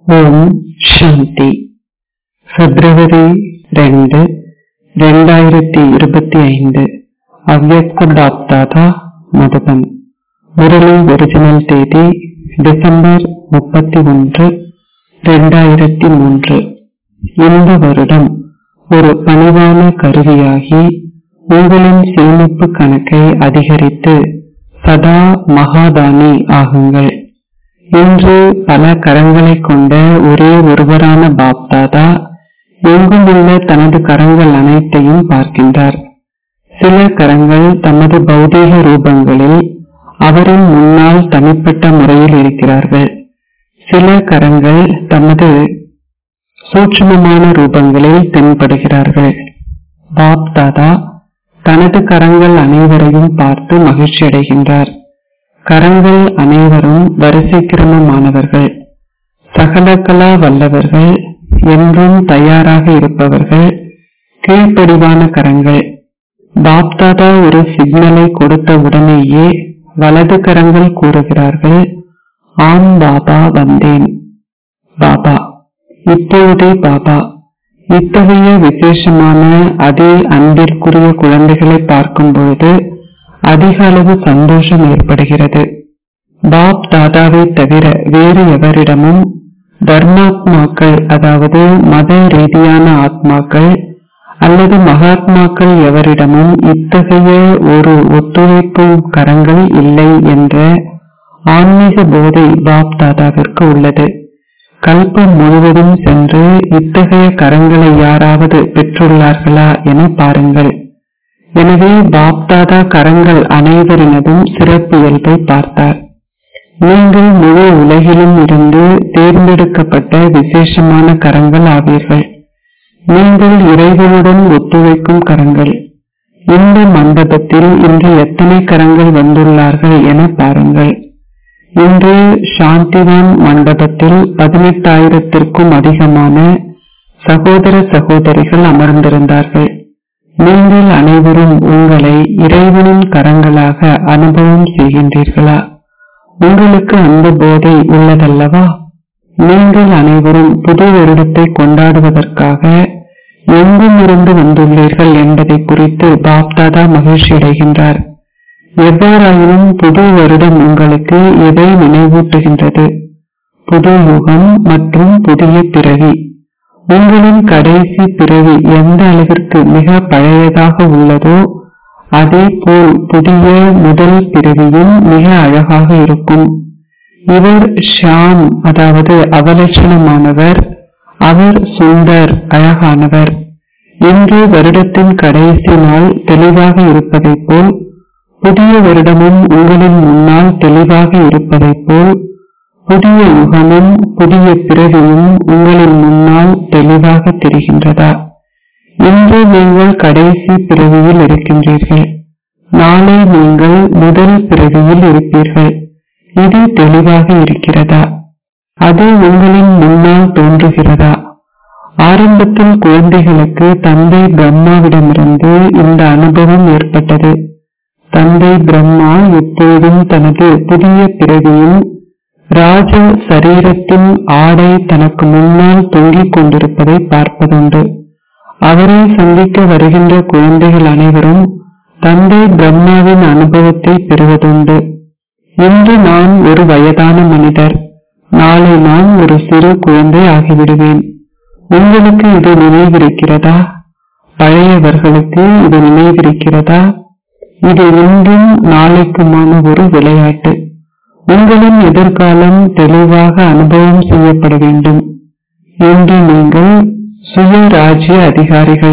ஓம் சாந்தி பிப்ரவரி ரெண்டு ரெண்டாயிரத்தி இருபத்தி ஐந்து அவ்யக்த பாப்தாதா மதுபன் முரளி ஒரிஜினல் தேதி டிசம்பர் முப்பத்தி ஒன்று ரெண்டாயிரத்தி மூன்று இந்த வருடம் ஒரு பணிவான கருவியாகி உங்களின் சேமிப்பு கணக்கை அதிகரித்து சதா மகாதானி ஆகுங்கள் இன்று பல கரங்களைக் கொண்ட ஒரே ஒருவரான பாப்தாதா எங்குமுள்ள தனது கரங்கள் அனைத்தையும் பார்க்கின்றார் சில கரங்கள் தமது பௌதீக ரூபங்களில் அவரின் முன்னால் தனிப்பட்ட முறையில் இருக்கிறார்கள் சில கரங்கள் தமது சூட்சுமமான ரூபங்களில் தென்படுகிறார்கள் பாப் தாதா தனது கரங்கள் அனைவரையும் பார்த்து மகிழ்ச்சி அடைகின்றார் கரங்கள் அனைவரும் வரிசை கிரமமானவர்கள் சகலகலா வல்லவர்கள் என்றும் தயாராக இருப்பவர்கள் கீழ்ப்படிவான கரங்கள் பாப்தாதா ஒரு சிக்னலை கொடுத்த உடனேயே வலது கரங்கள் கூறுகிறார்கள் ஆம் பாபா வந்தேன் பாபா இப்பொழுதே பாபா இத்தகைய விசேஷமான அதே அன்பிற்குரிய குழந்தைகளை பார்க்கும் பொழுது அதிக அளவு சந்தோஷம் ஏற்படுகிறது பாப் தாதாவை தவிர வேறு எவரிடமும் தர்மாத்மாக்கள் அதாவது மத ரீதியான ஆத்மாக்கள் அல்லது மகாத்மாக்கள் எவரிடமும் இத்தகைய ஒரு ஒத்துழைப்பு கரங்கள் இல்லை என்ற ஆன்மீக போதை பாப் தாதாவிற்கு உள்ளது கல்பம் முழுவதும் சென்று இத்தகைய கரங்களை யாராவது பெற்றுள்ளார்களா என பாருங்கள் எனவே பாப்தாதா கரங்கள் அனைவரினதும் சிறப்பு இயல்பை பார்த்தார் நீங்கள் முழு உலகிலும் இருந்து தேர்ந்தெடுக்கப்பட்ட விசேஷமான கரங்கள் ஆவீர்கள் நீங்கள் இறைவனுடன் ஒத்துழைக்கும் கரங்கள் இந்த மண்டபத்தில் இன்று எத்தனை கரங்கள் வந்துள்ளார்கள் என பாருங்கள் இன்று சாந்திவான் மண்டபத்தில் பதினெட்டாயிரத்திற்கும் அதிகமான சகோதர சகோதரிகள் அமர்ந்திருந்தார்கள் நீங்கள் அனைவரும் உங்களை இறைவனின் கரங்களாக அனுபவம் செய்கின்றீர்களா உங்களுக்கு அந்த போதை உள்ளதல்லவா நீங்கள் அனைவரும் புது வருடத்தை கொண்டாடுவதற்காக எங்கும் இருந்து வந்துள்ளீர்கள் என்பதை குறித்து பாப்தாதா மகிழ்ச்சி அடைகின்றார் எவ்வாறாயினும் புது வருடம் உங்களுக்கு எதை நினைவூட்டுகின்றது புது யுகம் மற்றும் புதிய பிறவி உங்களின் கடைசி பிறவி எந்த அளவிற்கு மிக பழையதாக உள்ளதோ அதே போல் புதிய முதல் பிறவியும் மிக அழகாக இருக்கும் இவர் ஷாம் அதாவது அவலட்சணமானவர் அவர் சுந்தர் அழகானவர் இன்று வருடத்தின் கடைசி நாள் தெளிவாக இருப்பதைப் போல் புதிய வருடமும் உங்களின் முன்னால் தெளிவாக இருப்பதைப் போல் புதிய யுகமும் புதிய பிறவியும் உங்களின் முன்னால் தெளிவாக தெரிகின்றதா இன்று நீங்கள் கடைசி பிறவியில் இருக்கின்றீர்கள் நாளை நீங்கள் முதல் பிறவியில் இருப்பீர்கள் இது தெளிவாக இருக்கிறதா அது உங்களின் முன்னால் தோன்றுகிறதா ஆரம்பத்தில் குழந்தைகளுக்கு தந்தை பிரம்மாவிடமிருந்து இந்த அனுபவம் ஏற்பட்டது தந்தை பிரம்மா எப்போதும் தனது புதிய பிறவியில் ராஜ சரீரத்தின் ஆடை தனக்கு முன்னால் தொங்கிக் கொண்டிருப்பதை பார்ப்பதுண்டு அவரை சந்திக்க வருகின்ற குழந்தைகள் அனைவரும் தந்தை பிரம்மாவின் அனுபவத்தை பெறுவதுண்டு இன்று நான் ஒரு வயதான மனிதர் நாளை நான் ஒரு சிறு குழந்தை ஆகிவிடுவேன் உங்களுக்கு இது நினைவிருக்கிறதா பழையவர்களுக்கு இது நினைவிருக்கிறதா இது இன்றும் நாளைக்குமான ஒரு விளையாட்டு உங்களின் எதிர்காலம் தெளிவாக அனுபவம் செய்யப்பட வேண்டும் இன்று நீங்கள் சுயராஜ்ய அதிகாரிகள்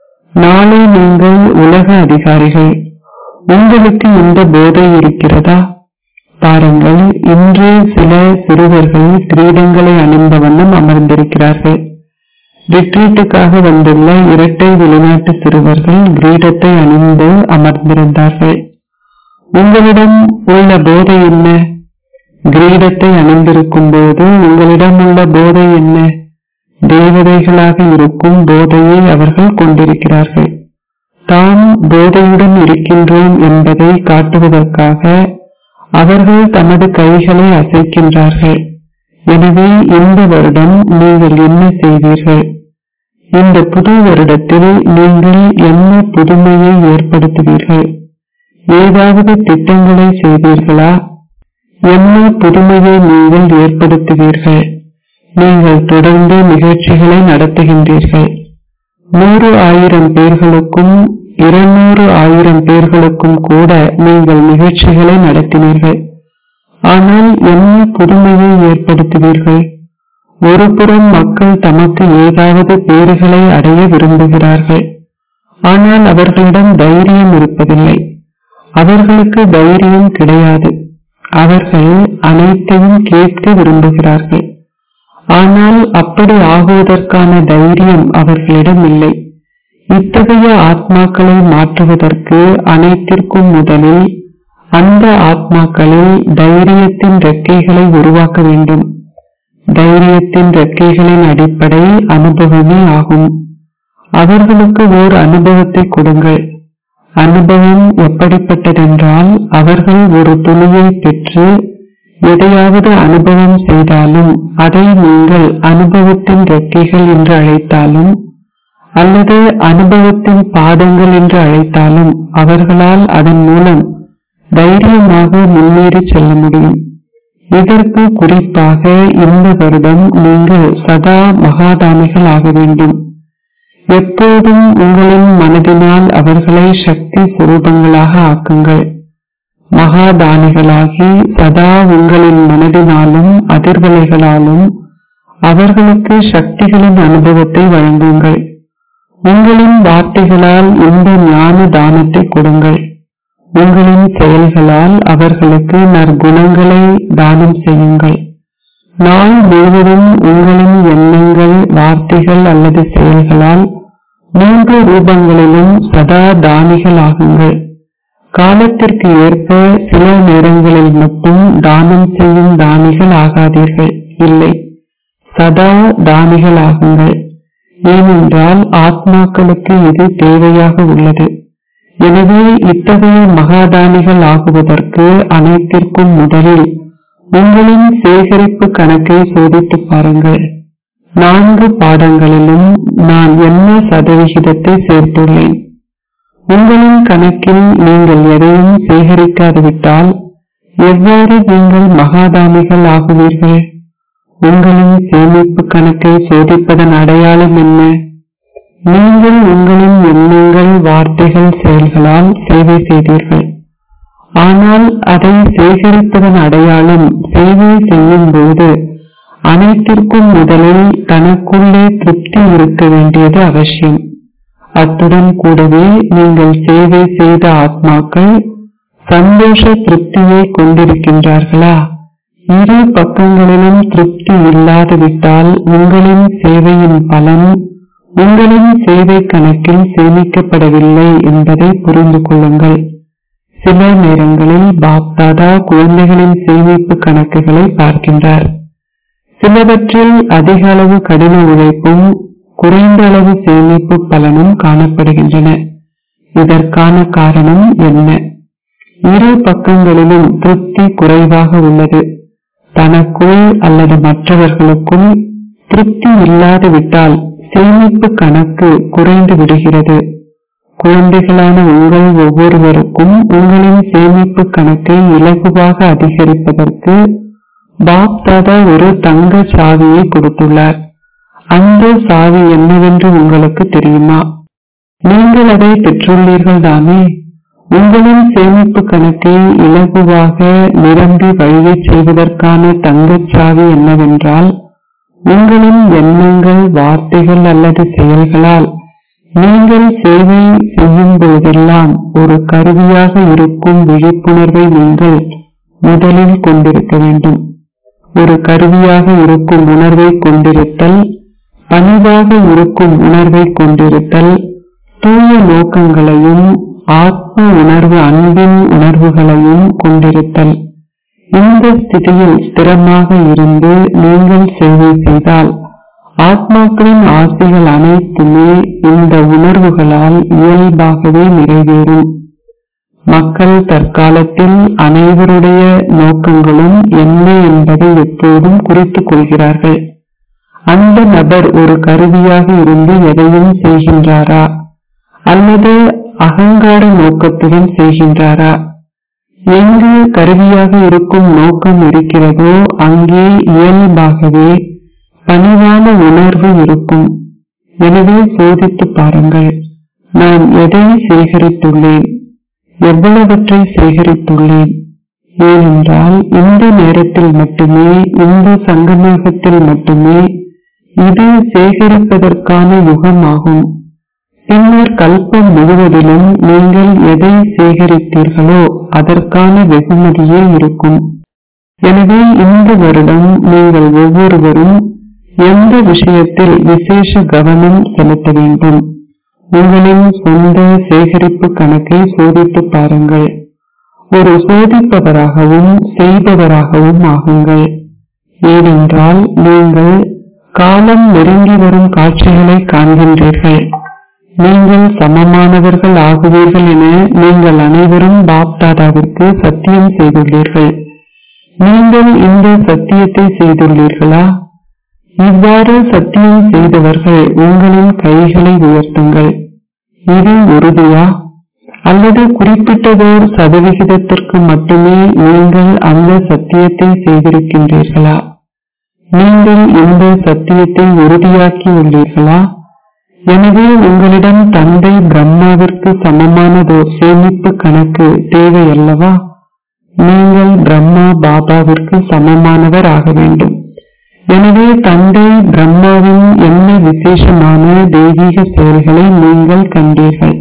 நாளை நீங்கள் உலக அதிகாரிகள் உங்களுக்கு இந்த போதை இருக்கிறதா பாருங்கள் இன்று சில சிறுவர்கள் கிரீடங்களை அணிந்த வண்ணம் அமர்ந்திருக்கிறார்கள் ரிட்ரீட்டுக்காக வந்துள்ள இரட்டை வெளிநாட்டு சிறுவர்கள் கிரீடத்தை அணிந்து அமர்ந்திருந்தார்கள் உங்களிடம் உள்ள போதை என்ன கிரீடத்தை அணிந்திருக்கும் போது உங்களிடம் உள்ள போதை என்ன தேவதைகளாக இருக்கும் போதையை அவர்கள் கொண்டிருக்கிறார்கள் தாம் போதையுடன் இருக்கின்றோம் என்பதை காட்டுவதற்காக அவர்கள் தமது கைகளை அசைக்கின்றார்கள் எனவே இந்த வருடம் நீங்கள் என்ன செய்வீர்கள் இந்த புது வருடத்தில் நீங்கள் என்ன புதுமையை ஏற்படுத்துவீர்கள் ஏதாவது திட்டங்களை செய்வீர்களா என்ன புதுமையை நீங்கள் ஏற்படுத்துவீர்கள் நீங்கள் தொடர்ந்து நிகழ்ச்சிகளை நடத்துகின்றீர்கள் நூறு ஆயிரம் பேர்களுக்கும் இருநூறு ஆயிரம் பேர்களுக்கும் கூட நீங்கள் நிகழ்ச்சிகளை நடத்தினீர்கள் ஆனால் என்ன புதுமையை ஏற்படுத்துவீர்கள் ஒருபுறம் மக்கள் தமக்கு ஏதாவது பேறுகளை அடைய விரும்புகிறார்கள் ஆனால் அவர்களிடம் தைரியம் இருப்பதில்லை அவர்களுக்கு தைரியம் கிடையாது அவர்கள் அனைத்தையும் கேட்க விரும்புகிறார்கள் ஆனால் அப்படி ஆகுவதற்கான தைரியம் அவர்களிடம் இல்லை இத்தகைய ஆத்மாக்களை மாற்றுவதற்கு அனைத்திற்கும் முதலில் அந்த ஆத்மாக்களில் தைரியத்தின் ரெக்கைகளை உருவாக்க வேண்டும் தைரியத்தின் ரெக்கைகளின் அடிப்படை அனுபவமே ஆகும் அவர்களுக்கு ஓர் அனுபவத்தை கொடுங்கள் அனுபவம் எப்படிப்பட்டதென்றால் அவர்கள் ஒரு துணியை பெற்று எதையாவது அனுபவம் செய்தாலும் அதை நீங்கள் அனுபவத்தின் ரெக்கைகள் என்று அழைத்தாலும் அல்லது அனுபவத்தின் பாதங்கள் என்று அழைத்தாலும் அவர்களால் அதன் மூலம் தைரியமாக முன்னேறி செல்ல முடியும் இதற்கு குறிப்பாக இந்த வருடம் நீங்கள் சதா மகாதானிகள் ஆக வேண்டும் எப்போதும் உங்களின் மனதினால் அவர்களை சக்தி சுரூபங்களாக ஆக்குங்கள் மகாதானிகளாகி சதா உங்களின் மனதினாலும் அதிர்வலைகளாலும் அவர்களுக்கு சக்திகளின் அனுபவத்தை வழங்குங்கள் உங்களின் வார்த்தைகளால் இந்த ஞான தானத்தை கொடுங்கள் உங்களின் செயல்களால் அவர்களுக்கு நற்குணங்களை தானம் செய்யுங்கள் நாள் முழுவதும் உங்களின் எண்ணங்கள் வார்த்தைகள் அல்லது செயல்களால் மூன்று ரூபங்களிலும் சதா தானிகள் ஆகுங்கள் காலத்திற்கு ஏற்ப சில நேரங்களில் மட்டும் தானம் செய்யும் தானிகள் ஆகாதீர்கள் இல்லை சதா தானிகள் ஆகுங்கள் ஏனென்றால் ஆத்மாக்களுக்கு இது தேவையாக உள்ளது எனவே இத்தகைய மகாதானிகள் ஆகுவதற்கு அனைத்திற்கும் முதலில் உங்களின் சேகரிப்பு கணக்கை சோதித்துப் பாருங்கள் நான்கு பாடங்களிலும் நான் என்ன சதவிகிதத்தை சேர்த்துள்ளேன் உங்களின் கணக்கில் நீங்கள் எதையும் சேகரிக்காதுவிட்டால் எவ்வாறு நீங்கள் மகாதானிகள் ஆகுவீர்கள் உங்களின் சேமிப்பு கணக்கை சோதிப்பதன் அடையாளம் என்ன நீங்கள் உங்களின் எண்ணங்கள் வார்த்தைகள் செயல்களால் சேவை செய்தீர்கள் ஆனால் அதை சேகரிப்பதன் அடையாளம் சேவை செய்யும் போது அனைத்திற்கும் முதலில் தனக்குள்ளே திருப்தி இருக்க வேண்டியது அவசியம் அத்துடன் கூடவே நீங்கள் சேவை செய்த ஆத்மாக்கள் சந்தோஷ திருப்தியை கொண்டிருக்கின்றார்களா இரு பக்கங்களிலும் திருப்தி இல்லாதுவிட்டால் உங்களின் சேவையின் பலன் உங்களின் சேவை கணக்கில் சேமிக்கப்படவில்லை என்பதை புரிந்து கொள்ளுங்கள் சில நேரங்களில் பாப்தாதா குழந்தைகளின் சேமிப்பு கணக்குகளை பார்க்கின்றார் சிலவற்றில் அதிக அளவு கடின உழைப்பும் குறைந்த அளவு சேமிப்பு பலனும் காணப்படுகின்றன இதற்கான காரணம் என்ன இரு பக்கங்களிலும் திருப்தி குறைவாக உள்ளது தனக்குள் அல்லது மற்றவர்களுக்கும் திருப்தி இல்லாது விட்டால் சேமிப்பு கணக்கு குறைந்து விடுகிறது குழந்தைகளான உங்கள் ஒவ்வொருவருக்கும் உங்களின் சேமிப்பு கணக்கை இலகுவாக அதிகரிப்பதற்கு பாப் தாதா ஒரு தங்க சாவியை கொடுத்துள்ளார் அந்த சாவி என்னவென்று உங்களுக்கு தெரியுமா நீங்கள் அதை பெற்றுள்ளீர்கள் தானே உங்களின் சேமிப்பு கணக்கை இலகுவாக நிரம்பி வழியச் செய்வதற்கான தங்கச் சாவி என்னவென்றால் உங்களின் எண்ணங்கள் வார்த்தைகள் அல்லது செயல்களால் நீங்கள் சேவை செய்யும் போதெல்லாம் ஒரு கருவியாக இருக்கும் விழிப்புணர்வை நீங்கள் முதலில் கொண்டிருக்க வேண்டும் ஒரு கருவியாக இருக்கும் உணர்வை கொண்டிருத்தல் பணிவாக இருக்கும் உணர்வை கொண்டிருத்தல் தூய நோக்கங்களையும் ஆத்ம உணர்வு அன்பின் உணர்வுகளையும் கொண்டிருத்தல் இந்த ஸ்திதியில் ஸ்திரமாக இருந்து நீங்கள் சேவை செய்தால் ஆத்மாக்களின் ஆசைகள் அனைத்துமே இந்த உணர்வுகளால் இயல்பாகவே நிறைவேறும் மக்கள் தற்காலத்தில் அனைவருடைய நோக்கங்களும் என்ன என்பதை எப்போதும் குறித்துக் கொள்கிறார்கள் அந்த நபர் ஒரு கருவியாக இருந்து எதையும் செய்கின்றாரா அல்லது அகங்கார நோக்கத்துடன் செய்கின்றாரா எங்கு கருவியாக இருக்கும் நோக்கம் இருக்கிறதோ அங்கே இயல்பாகவே பணிவான உணர்வு இருக்கும் எனவே சோதித்து பாருங்கள் நான் எதை சேகரித்துள்ளேன் எவ்வளவற்றை சேகரித்துள்ளேன் ஏனென்றால் இந்த நேரத்தில் மட்டுமே இந்த சங்கமேகத்தில் மட்டுமே இது சேகரிப்பதற்கான யுகமாகும் பின்னர் கல்பம் முழுவதிலும் நீங்கள் எதை சேகரித்தீர்களோ அதற்கான வெகுமதியே இருக்கும் எனவே இந்த வருடம் நீங்கள் ஒவ்வொருவரும் எந்த விஷயத்தில் விசேஷ கவனம் செலுத்த வேண்டும் உங்களின் சொந்த சேகரிப்பு கணக்கை சோதித்து பாருங்கள் ஒரு சோதிப்பவராகவும் செய்பவராகவும் ஆகுங்கள் ஏனென்றால் நீங்கள் காலம் நெருங்கி வரும் காட்சிகளை காண்கின்றீர்கள் நீங்கள் சமமானவர்கள் ஆகுவீர்கள் என நீங்கள் அனைவரும் பாப்தாதாவிற்கு சத்தியம் செய்துள்ளீர்கள் நீங்கள் இந்த சத்தியத்தை செய்துள்ளீர்களா இவ்வாறு சத்தியம் செய்தவர்கள் உங்களின் கைகளை உயர்த்துங்கள் இது உறுதியா அல்லது குறிப்பிட்டதோர் சதவிகிதத்திற்கு மட்டுமே நீங்கள் அந்த சத்தியத்தை செய்திருக்கின்றீர்களா நீங்கள் இந்த சத்தியத்தை உறுதியாக்கி உள்ளீர்களா எனவே உங்களிடம் தந்தை பிரம்மாவிற்கு சமமானதோர் சேமிப்பு கணக்கு தேவை அல்லவா நீங்கள் பிரம்மா பாபாவிற்கு சமமானவர் ஆக வேண்டும் எனவே தந்தை பிரம்மாவின் என்ன விசேஷமான தெய்வீக செயல்களை நீங்கள் கண்டீர்கள்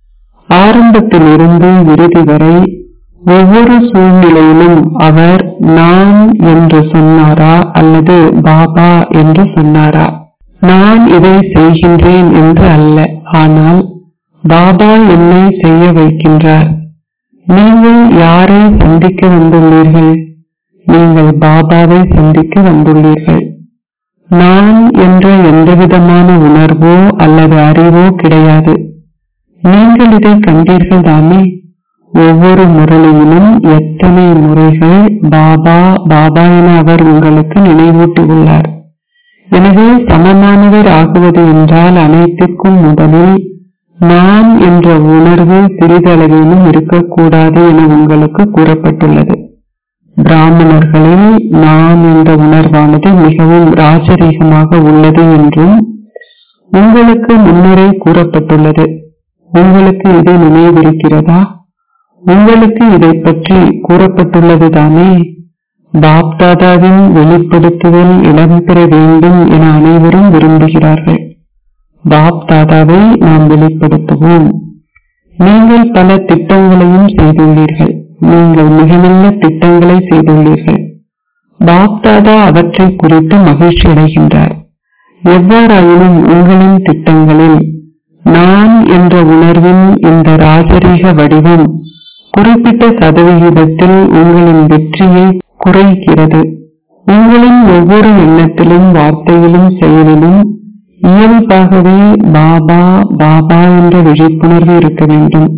ஆரம்பத்திலிருந்து இறுதி வரை ஒவ்வொரு சூழ்நிலையிலும் அவர் நான் என்று சொன்னாரா அல்லது பாபா என்று சொன்னாரா நான் இதை செய்கின்றேன் என்று அல்ல ஆனால் பாபா என்னை செய்ய வைக்கின்றார் நீங்கள் யாரை சந்திக்க வந்துள்ளீர்கள் நீங்கள் பாபாவை சந்திக்க வந்துள்ளீர்கள் நான் என்ற எந்தவிதமான உணர்வோ அல்லது அறிவோ கிடையாது நீங்கள் இதை கண்டீர்கள் தானே ஒவ்வொரு முரளியிலும் எத்தனை முறைகள் பாபா பாபா என அவர் உங்களுக்கு நினைவூட்டியுள்ளார் எனவே சமமானவர் ஆகுவது என்றால் அனைத்திற்கும் முதலில் நான் என்ற உணர்வு சிறிதளவிலும் இருக்கக்கூடாது என உங்களுக்கு கூறப்பட்டுள்ளது பிராமணர்களில் நான் என்ற உணர்வானது மிகவும் ராஜரீகமாக உள்ளது என்றும் உங்களுக்கு முன்னரே கூறப்பட்டுள்ளது உங்களுக்கு இது நினைவிருக்கிறதா உங்களுக்கு இதை பற்றி கூறப்பட்டுள்ளது தானே பாப்தாதாவின் வெளிப்படுத்துதல் இடம்பெற வேண்டும் என அனைவரும் விரும்புகிறார்கள் பாப்தாதாவை நாம் வெளிப்படுத்துவோம் நீங்கள் பல திட்டங்களையும் செய்துள்ளீர்கள் நீங்கள் மிக நல்ல திட்டங்களை செய்துள்ளீர்கள் பாப்தாதா அவற்றை குறித்து மகிழ்ச்சி அடைகின்றார் எவ்வாறாயினும் உங்களின் திட்டங்களில் நான் என்ற உணர்வின் இந்த ராஜரீக வடிவம் குறிப்பிட்ட சதவிகிதத்தில் உங்களின் வெற்றியை குறைக்கிறது உங்களின் ஒவ்வொரு எண்ணத்திலும் வார்த்தையிலும் செயலிலும் இயல்பாகவே பாபா பாபா என்ற விழிப்புணர்வு இருக்க வேண்டும்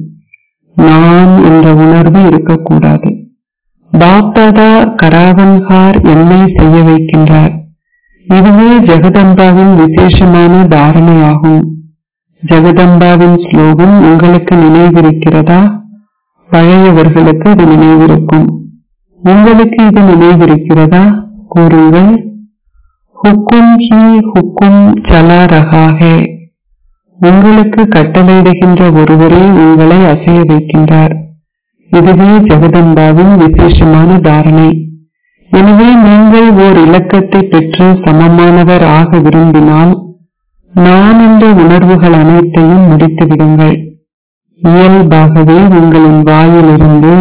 நான் என்ற உணர்வு இருக்கக்கூடாது பாப்தாதா கராவன்கார் என்னை செய்ய வைக்கின்றார் இதுவே ஜெகதம்பாவின் விசேஷமான தாரணையாகும் ஜெகதம்பாவின் ஸ்லோகம் உங்களுக்கு நினைவிருக்கிறதா பழையவர்களுக்கு அது நினைவிருக்கும் உங்களுக்கு இது நினைவிருக்கிறதா கூறுங்கள் ஹுக்கும் ஹி ஹுக்கும் சலா ரஹா ஹே உங்களுக்கு கட்டளையிடுகின்ற ஒருவரே உங்களை அசைய வைக்கின்றார் இதுவே ஜெகதம்பாவின் விசேஷமான தாரணை எனவே நீங்கள் ஓர் இலக்கத்தை பெற்று சமமானவர் ஆக விரும்பினால் நான் என்ற உணர்வுகள் அனைத்தையும் முடித்து விடுங்கள் இயல்பாகவே உங்களின் வாயிலிருந்து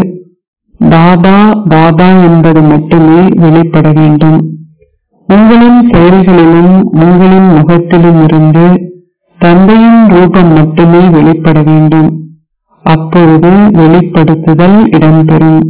பாபா பாபா என்பது மட்டுமே வெளிப்பட வேண்டும் உங்களின் செயல்களிலும் உங்களின் முகத்திலும் இருந்து தந்தையின் ரூபம் மட்டுமே வெளிப்பட வேண்டும் அப்பொழுது வெளிப்படுத்துதல் இடம்பெறும்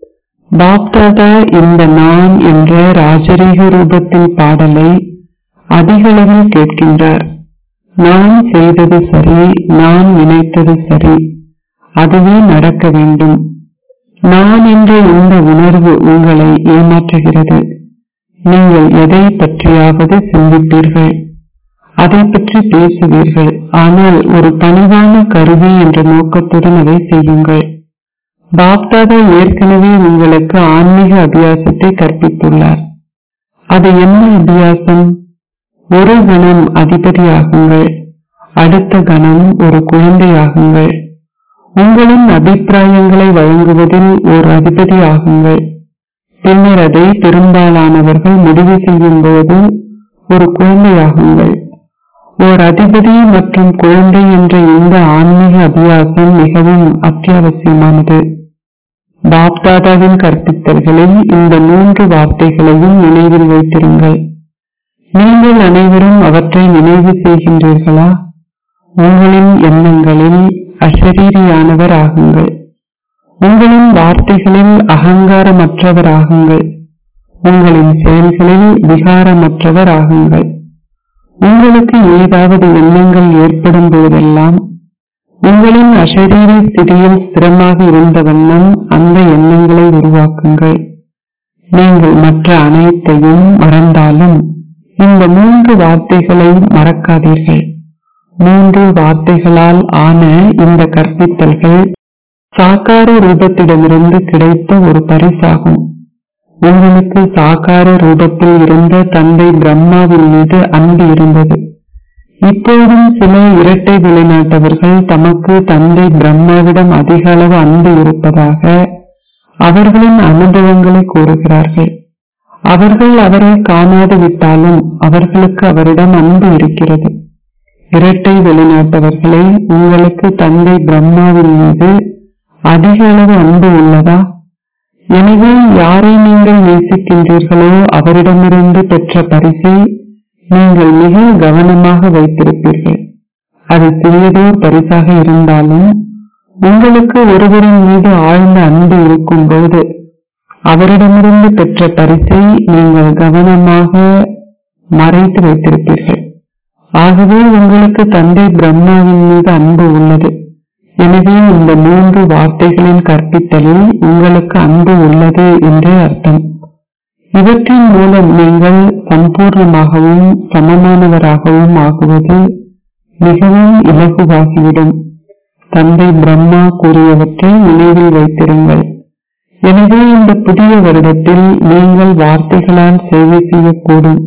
பாப்தாதா இந்த நான் என்ற ராஜரீக ரூபத்தின் பாடலை அதிகளவில் கேட்கின்றார் நான் செய்தது சரி நான் நினைத்தது சரி அதுவே நடக்க வேண்டும் நான் என்ற இந்த உணர்வு உங்களை ஏமாற்றுகிறது நீங்கள் எதை பற்றியாவது சிந்திப்பீர்கள் அதை பற்றி பேசுவீர்கள் ஆனால் ஒரு பணிவான கருவி என்ற நோக்கத்துடன் அதை செய்யுங்கள் பாப்தாதா ஏற்கனவே உங்களுக்கு ஆன்மீக அபியாசத்தை கற்பித்துள்ளார் அது என்ன அபியாசம் ஒரு கணம் அதிபதியாகுங்கள் அடுத்த கணம் ஒரு குழந்தையாகுங்கள் உங்களின் அபிப்பிராயங்களை வழங்குவதில் ஒரு அதிபதி ஆகுங்கள் பின்னர் அதை பெரும்பாலானவர்கள் முடிவு செய்யும் போது ஒரு குழந்தையாகுங்கள் ஓர் அதிபதி மற்றும் குழந்தை என்ற இந்த ஆன்மீக அபியாசம் மிகவும் அத்தியாவசியமானது பாப்தாதாவின் கற்பித்தல்களில் இந்த மூன்று வார்த்தைகளையும் நினைவில் வைத்திருங்கள் நீங்கள் அனைவரும் அவற்றை நினைவு செய்கின்றீர்களா உங்களின் எண்ணங்களில் அஷரீரியானவர் ஆகுங்கள் உங்களின் வார்த்தைகளில் அகங்காரமற்றவர் ஆகுங்கள் உங்களின் செயல்களில் விகாரமற்றவர் ஆகுங்கள் உங்களுக்கு ஏதாவது எண்ணங்கள் ஏற்படும் போதெல்லாம் உங்களின் அஷரீரி ஸ்திதியில் ஸ்திரமாக இருந்த வண்ணம் அந்த எண்ணங்களை உருவாக்குங்கள் நீங்கள் மற்ற அனைத்தையும் மறந்தாலும் இந்த மூன்று வார்த்தைகளை மறக்காதீர்கள் மூன்று வார்த்தைகளால் ஆன இந்த கற்பித்தல்கள் சாக்கார ரூபத்திடமிருந்து கிடைத்த ஒரு பரிசாகும் உங்களுக்கு சாக்கார ரூபத்தில் இருந்த தந்தை பிரம்மாவின் மீது அன்பு இருந்தது இப்போதும் சில இரட்டை வெளிநாட்டவர்கள் தமக்கு தந்தை பிரம்மாவிடம் அதிக அளவு அன்பு இருப்பதாக அவர்களின் அனுபவங்களை கூறுகிறார்கள் அவர்கள் அவரை காணாது விட்டாலும் அவர்களுக்கு அவரிடம் அன்பு இருக்கிறது இரட்டை வெளிநாட்டவர்களே உங்களுக்கு தந்தை பிரம்மாவின் மீது அதிக அளவு அன்பு உள்ளதா எனவே யாரை நீங்கள் நேசிக்கின்றீர்களோ அவரிடமிருந்து பெற்ற பரிசை நீங்கள் மிக கவனமாக வைத்திருப்பீர்கள் அது சிறியதோர் பரிசாக இருந்தாலும் உங்களுக்கு ஒருவரின் மீது ஆழ்ந்த அன்பு இருக்கும்போது அவரிடமிருந்து பெற்ற பரிசை நீங்கள் கவனமாக மறைத்து வைத்திருப்பீர்கள் ஆகவே உங்களுக்கு தந்தை பிரம்மாவின் மீது அன்பு உள்ளது எனவே இந்த மூன்று வார்த்தைகளின் கற்பித்தலில் உங்களுக்கு அன்பு உள்ளது என்றே அர்த்தம் இவற்றின் மூலம் நீங்கள் சம்பூர்ணமாகவும் சமமானவராகவும் ஆகுவது மிகவும் இலகுவாகிவிடும் தந்தை பிரம்மா கூறியவற்றை நினைவில் வைத்திருங்கள் எனவே இந்த புதிய வருடத்தில் நீங்கள் வார்த்தைகளால் சேவை செய்யக்கூடும்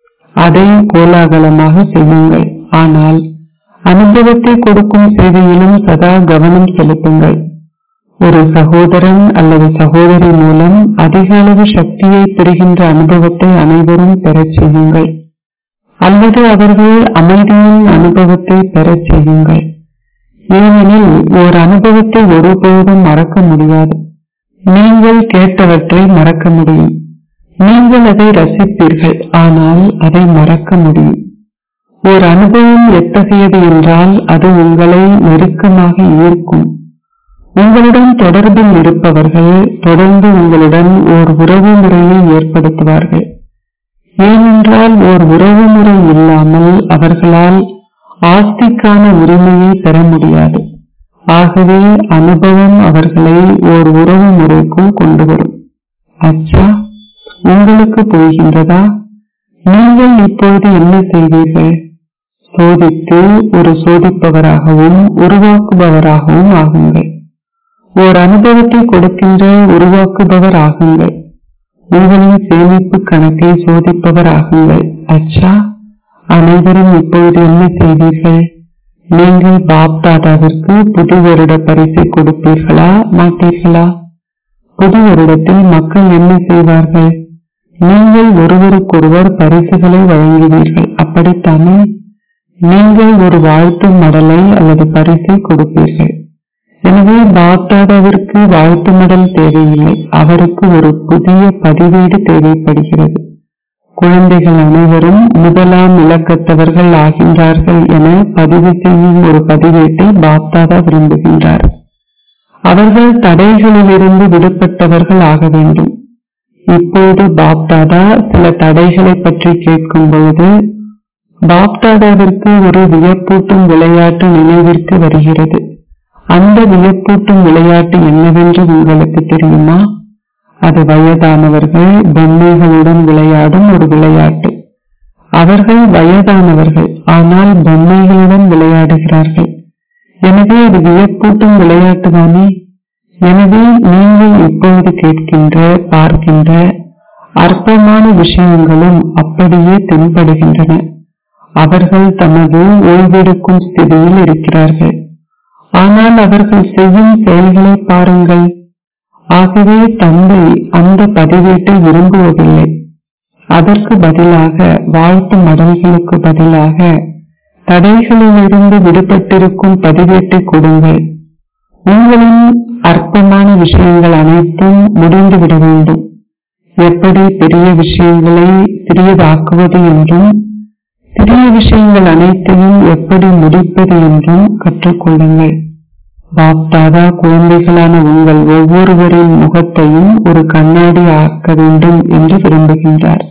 அதை கோலாகலமாக செய்யுங்கள் ஆனால் அனுபவத்தை கொடுக்கும் சேவையிலும் சதா கவனம் செலுத்துங்கள் ஒரு சகோதரன் அல்லது சகோதரி மூலம் அதிக அளவு சக்தியை பெறுகின்ற அனுபவத்தை அனைவரும் பெறச் செய்யுங்கள் அல்லது அவர்கள் அமைதியின் அனுபவத்தை பெறச் செய்யுங்கள் ஏனெனில் ஓர் அனுபவத்தை ஒருபோதும் மறக்க முடியாது நீங்கள் கேட்டவற்றை மறக்க முடியும் நீங்கள் அதை ரசிப்பீர்கள் ஆனால் அதை மறக்க முடியும் ஓர் அனுபவம் எத்தகையது என்றால் அது உங்களை நெருக்கமாக ஈர்க்கும் உங்களுடன் தொடர்பில் இருப்பவர்கள் தொடர்ந்து உங்களுடன் ஓர் உறவு முறையை ஏற்படுத்துவார்கள் ஏனென்றால் ஓர் உறவு முறை இல்லாமல் அவர்களால் ஆஸ்திக்கான உரிமையை பெற முடியாது ஆகவே அனுபவம் அவர்களை ஓர் உறவு முறைக்குள் கொண்டு வரும் அச்சா உங்களுக்கு போகின்றதா நீங்கள் இப்போது என்ன செய்வீர்கள் சோதித்து ஒரு சோதிப்பவராகவும் உருவாக்குபவராகவும் ஆகுங்கள் ஓர் அனுபவத்தை கொடுக்கின்ற உருவாக்குபவர் ஆகுங்கள் உங்களின் சேமிப்பு கணக்கை சோதிப்பவர் ஆகுங்கள் அச்சா அனைவரும் இப்பொழுது என்ன செய்வீர்கள் நீங்கள் பாப்தாதாவிற்கு புது வருட பரிசை கொடுப்பீர்களா மாட்டீர்களா புது வருடத்தில் மக்கள் என்ன செய்வார்கள் நீங்கள் ஒருவருக்கொருவர் பரிசுகளை வழங்குவீர்கள் அப்படித்தானே நீங்கள் ஒரு வாழ்த்து மடலை அல்லது பரிசை கொடுப்பீர்கள் எனவே பாப்தாதாவிற்கு வாழ்த்து மடல் தேவையில்லை அவருக்கு ஒரு புதிய பதிவேடு தேவைப்படுகிறது குழந்தைகள் அனைவரும் முதலாம் இலக்கத்தவர்கள் ஆகின்றார்கள் என பதிவு செய்யும் ஒரு பதிவேட்டை பாப்தாதா விரும்புகின்றார் அவர்கள் தடைகளிலிருந்து விடுபட்டவர்கள் ஆக வேண்டும் இப்போது பாப்தாதா சில தடைகளை பற்றி கேட்கும் பொழுது பாப்தாதாவிற்கு ஒரு வியப்பூட்டும் விளையாட்டு நினைவிற்கு வருகிறது அந்த வியப்பூட்டும் விளையாட்டு என்னவென்று உங்களுக்கு தெரியுமா அது வயதானவர்கள் பொம்மைகளுடன் விளையாடும் ஒரு விளையாட்டு அவர்கள் வயதானவர்கள் ஆனால் பொம்மைகளுடன் விளையாடுகிறார்கள் எனவே அது வியப்பூட்டும் விளையாட்டு தானே எனவே நீங்கள் இப்பொழுது கேட்கின்ற பார்க்கின்ற அற்பமான விஷயங்களும் அப்படியே தென்படுகின்றன அவர்கள் தமது ஓய்வெடுக்கும் ஸ்திதியில் இருக்கிறார்கள் ஆனால் அவர்கள் செய்யும் செயல்களை பாருங்கள் ஆகவே தந்தை அந்த பதிவேட்டை விரும்புவதில்லை அதற்கு பதிலாக வாழ்த்து மடல்களுக்கு பதிலாக தடைகளிலிருந்து விடுபட்டிருக்கும் பதிவேட்டை கொடுங்கள் உங்களின் அற்பமான விஷயங்கள் அனைத்தும் முடிந்துவிட வேண்டும் எப்படி பெரிய விஷயங்களை சிறியதாக்குவது என்றும் சிறிய விஷயங்கள் அனைத்தையும் எப்படி முடிப்பது என்றும் கற்றுக்கொள்ளுங்கள் பாப்தாதா குழந்தைகளான உங்கள் ஒவ்வொருவரின் முகத்தையும் ஒரு கண்ணாடி ஆக்க வேண்டும் என்று விரும்புகின்றார்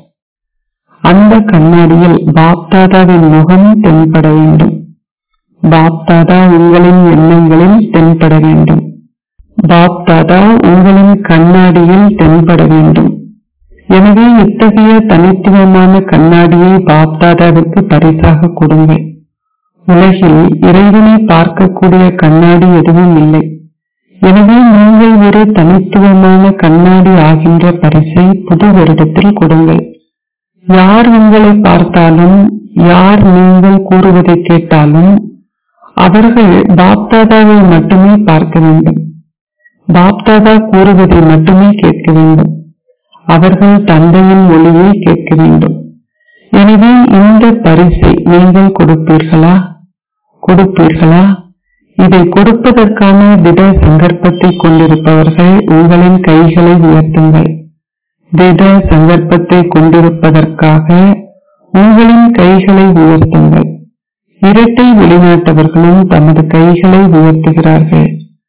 அந்த கண்ணாடியில் பாப்தாதாவின் முகம் தென்பட வேண்டும் பாப்தாதா உங்களின் எண்ணங்களில் தென்பட வேண்டும் பாப்தாதா உங்களின் கண்ணாடியில் தென்பட வேண்டும் எனவே இத்தகைய தனித்துவமான கண்ணாடியை பாப்தாதாவிற்கு பரிசாக கொடுங்கள் உலகில் இறைவனை பார்க்கக்கூடிய கண்ணாடி எதுவும் இல்லை எனவே நீங்கள் ஒரு தனித்துவமான கண்ணாடி ஆகின்ற பரிசை புது வருடத்தில் கொடுங்கள் யார் உங்களை பார்த்தாலும் யார் நீங்கள் கூறுவதை கேட்டாலும் அவர்கள் பாப்தாதாவை மட்டுமே பார்க்க வேண்டும் பாப்தாதா கூறுவதை மட்டுமே கேட்க வேண்டும் அவர்கள் தந்தையின் ஒளியை கேட்க வேண்டும் எனவே இந்த பரிசை நீங்கள் கொடுப்பீர்களா கொடுப்பீர்களா இதை கொடுப்பதற்கான திட சங்கற்பத்தை கொண்டிருப்பவர்கள் உங்களின் கைகளை உயர்த்துங்கள் திட சங்கற்பத்தை கொண்டிருப்பதற்காக உங்களின் கைகளை உயர்த்துங்கள் இரட்டை வெளிநாட்டவர்களும் தமது கைகளை உயர்த்துகிறார்கள்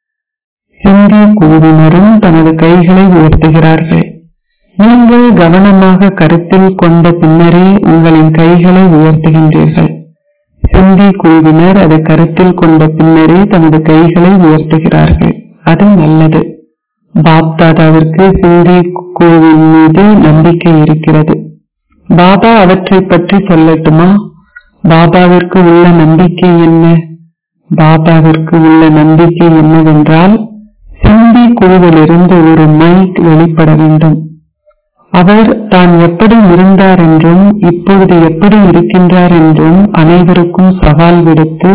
சிந்தி குழுவினரும் தமது கைகளை உயர்த்துகிறார்கள் நீங்கள் கவனமாக கருத்தில் கொண்ட பின்னரே உங்களின் கைகளை உயர்த்துகின்றீர்கள் சிந்தி குழுவினர் அதை கருத்தில் கொண்ட பின்னரே தமது கைகளை உயர்த்துகிறார்கள் அது நல்லது பாப்தாதாவிற்கு சிந்தி குழுவின் மீது நம்பிக்கை இருக்கிறது பாபா அவற்றை பற்றி சொல்லட்டுமா பாபாவிற்கு உள்ள நம்பிக்கை என்ன பாபாவிற்கு உள்ள நம்பிக்கை என்னவென்றால் சிந்தி குழுவிலிருந்து ஒரு மைக் வெளிப்பட வேண்டும் அவர் தான் எப்படி இருந்தார் என்றும் இப்பொழுது எப்படி இருக்கின்றார் என்றும் அனைவருக்கும் சவால் விடுத்து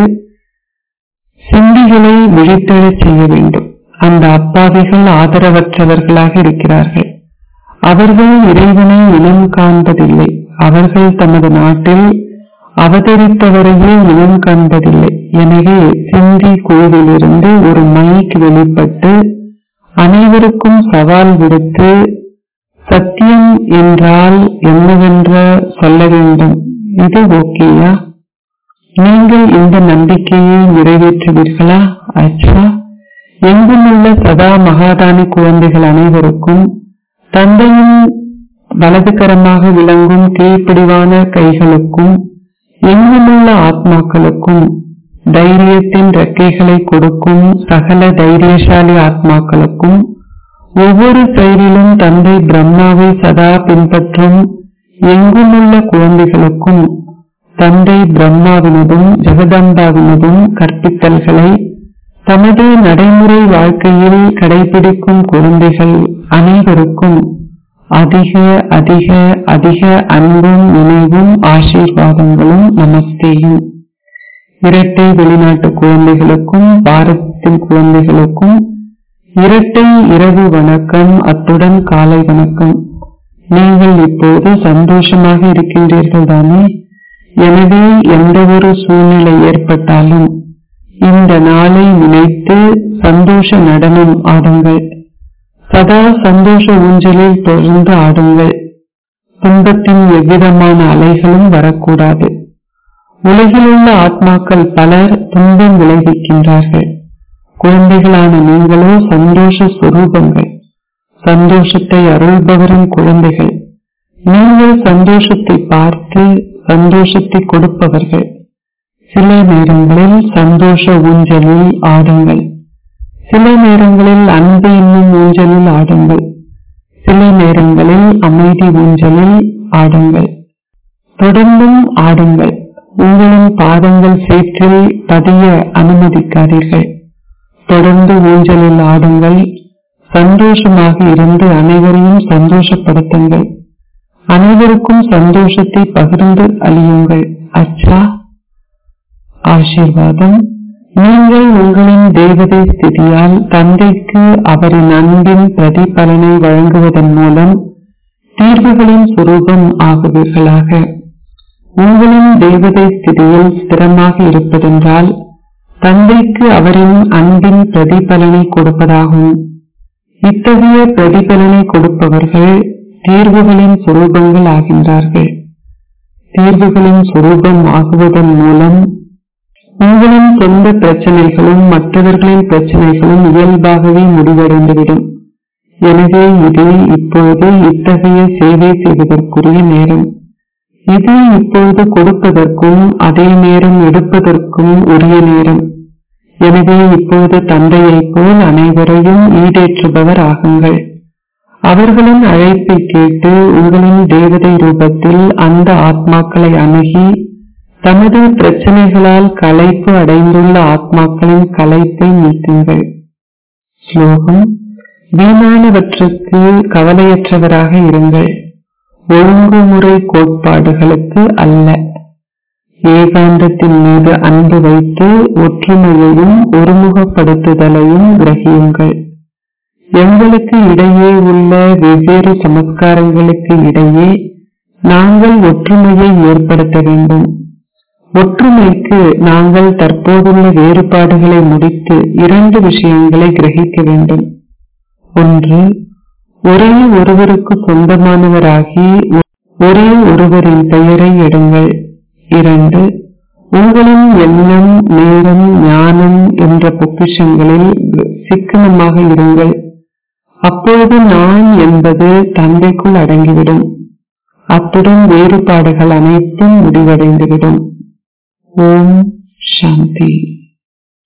சிந்திகளை விழித்தெழச் செய்ய வேண்டும் அந்த அப்பாவிகள் ஆதரவற்றவர்களாக இருக்கிறார்கள் அவர்கள் இறைவனை இனம் காண்பதில்லை அவர்கள் தமது நாட்டில் அவதரித்தவரையே இனம் காண்பதில்லை எனவே சிந்தி குழுவிலிருந்து ஒரு மைக் வெளிப்பட்டு அனைவருக்கும் சவால் விடுத்து சத்தியம் என்றால் என்னவென்ற சொல்ல வேண்டும் இது ஓகேயா நீங்கள் இந்த நம்பிக்கையை நிறைவேற்றுவீர்களா அச்சா எங்குமுள்ள சதா மகாதானி குழந்தைகள் அனைவருக்கும் தந்தையின் வலதுகரமாக விளங்கும் கீழ்ப்பிடிவான கைகளுக்கும் எங்குமுள்ள ஆத்மாக்களுக்கும் தைரியத்தின் ரெக்கைகளை கொடுக்கும் சகல தைரியசாலி ஆத்மாக்களுக்கும் ஒவ்வொரு செயலிலும் தந்தை பிரம்மாவை சதா பின்பற்றும் எங்குமுள்ள குழந்தைகளுக்கும் தந்தை பிரம்மாவினதும் ஜெகதம்பாவினதும் கற்பித்தல்களை தமது நடைமுறை வாழ்க்கையில் கடைபிடிக்கும் குழந்தைகள் அனைவருக்கும் அதிக அதிக அதிக அன்பும் நினைவும் ஆசீர்வாதங்களும் நமஸ்தேயும் இரட்டை வெளிநாட்டு குழந்தைகளுக்கும் பாரதத்தின் குழந்தைகளுக்கும் இரட்டை இரவு வணக்கம் அத்துடன் காலை வணக்கம் நீங்கள் இப்போது சந்தோஷமாக இருக்கின்றீர்கள் தானே எனவே எந்த ஒரு சூழ்நிலை ஏற்பட்டாலும் இந்த நாளை நினைத்து சந்தோஷ நடனம் ஆடுங்கள் சதா சந்தோஷ ஊஞ்சலில் தொடர்ந்து ஆடுங்கள் துன்பத்தின் எவ்விதமான அலைகளும் வரக்கூடாது உலகிலுள்ள ஆத்மாக்கள் பலர் துன்பம் விளைவிக்கின்றார்கள் குழந்தைகளான நீங்களோ சந்தோஷ சுரூபங்கள் சந்தோஷத்தை அருள்பவரின் குழந்தைகள் நீங்கள் சந்தோஷத்தை பார்த்து சந்தோஷத்தை கொடுப்பவர்கள் சில நேரங்களில் சந்தோஷ ஊஞ்சலில் ஆடுங்கள் சில நேரங்களில் அன்பு என்னும் ஊஞ்சலில் ஆடுங்கள் சில நேரங்களில் அமைதி ஊஞ்சலில் ஆடுங்கள் தொடர்ந்தும் ஆடுங்கள் உங்களின் பாதங்கள் சேற்றில் பதிய அனுமதிக்காதீர்கள் தொடர்ந்து ஊஞ்சலில் ஆடுங்கள் சந்தோஷமாக இருந்து அனைவரையும் சந்தோஷப்படுத்துங்கள் அனைவருக்கும் சந்தோஷத்தை பகிர்ந்து அழியுங்கள் அச்சா ஆசீர்வாதம் நீங்கள் உங்களின் தேவதை ஸ்திதியால் தந்தைக்கு அவரின் அன்பின் பிரதிபலனை வழங்குவதன் மூலம் தீர்வுகளின் சுரூபம் ஆகுவீர்களாக உங்களின் தேவதை ஸ்திதியில் ஸ்திரமாக இருப்பதென்றால் தந்தைக்கு அவரின் அன்பின் பிரதிபலனை கொடுப்பதாகும் இத்தகைய பிரதிபலனை கொடுப்பவர்கள் தீர்வுகளின் சுரூபங்கள் ஆகின்றார்கள் தீர்வுகளின் சுரூபம் ஆகுவதன் மூலம் உங்களின் சொந்த பிரச்சனைகளும் மற்றவர்களின் பிரச்சனைகளும் இயல்பாகவே முடிவடைந்துவிடும் எனவே இது இப்பொழுது இத்தகைய சேவை செய்வதற்குரிய நேரம் இது இப்பொழுது கொடுப்பதற்கும் அதே நேரம் எடுப்பதற்கும் உரிய நேரம் எனவே இப்போது தந்தையைப் போல் அனைவரையும் ஈடேற்றுபவர் ஆகுங்கள் அவர்களின் அழைப்பை கேட்டு உங்களின் தேவதை ரூபத்தில் அந்த ஆத்மாக்களை அணுகி தமது பிரச்சனைகளால் களைப்பு அடைந்துள்ள ஆத்மாக்களின் களைப்பை நீக்குங்கள் ஸ்லோகம் வீணானவற்றுக்கு கவலையற்றவராக இருங்கள் ஒழுங்குமுறை கோட்பாடுகளுக்கு அல்ல ஏகாந்தத்தின் மீது அன்பு வைத்து ஒற்றுமையையும் ஒருமுகப்படுத்துதலையும் கிரகியுங்கள் எங்களுக்கு இடையே உள்ள வெவ்வேறு சமஸ்காரங்களுக்கு இடையே நாங்கள் ஒற்றுமையை ஏற்படுத்த வேண்டும் ஒற்றுமைக்கு நாங்கள் தற்போதுள்ள வேறுபாடுகளை முடித்து இரண்டு விஷயங்களை கிரகிக்க வேண்டும் ஒன்று ஒரே ஒருவருக்கு சொந்தமானவராகி ஒரே ஒருவரின் பெயரை எடுங்கள் இரண்டு உங்களின் எண்ணம் நேரம் ஞானம் என்ற பொக்கிஷங்களில் சிக்கனமாக இருங்கள் அப்பொழுது நான் என்பது தந்தைக்குள் அடங்கிவிடும் அத்துடன் வேறுபாடுகள் அனைத்தும் முடிவடைந்துவிடும் ஓம் சாந்தி